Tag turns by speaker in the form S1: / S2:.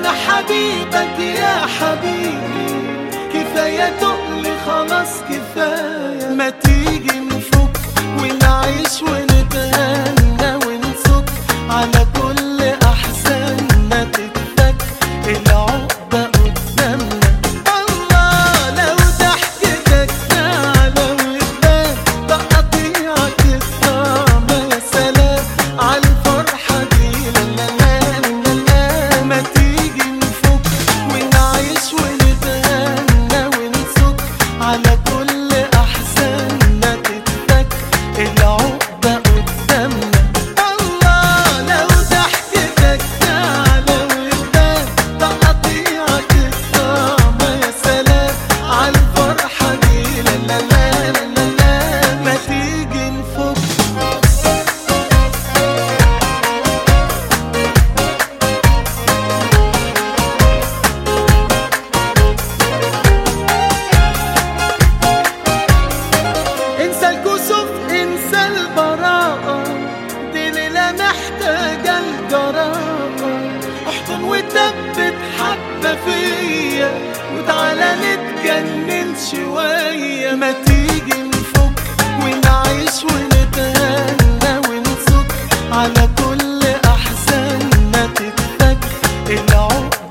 S1: انا حبيبك يا حبيبي كفاية تقلي خلاص كفاية ما تيجي نفك ونعيش ونتهنى ونسك على كل احزاننا تتفك العقدة قدامنا الله لو ضحكتك تعلى وتبان تقطيعك الطعم يا سلام عالفرحة دي لا لا لا لا لا ما تيجي نفك ونعيش ونتهنى ونسك على كل أحزاننا تتفك العقدة قدامنا الله لو ضحكتك تعلى وتبان تقطيعك الطعم يا سلام عالفرحة دي لا لا لا لا لا ما تيجي نفك انسى الكسوف انسى البراءة دي ليلة محتاجة الجراءة احضن وثبت حبة فيا وتعالى نتجنن شوية ما تيجي نفك ونعيش ونتهنى ونسك على كل أحزاننا تتفك العقدة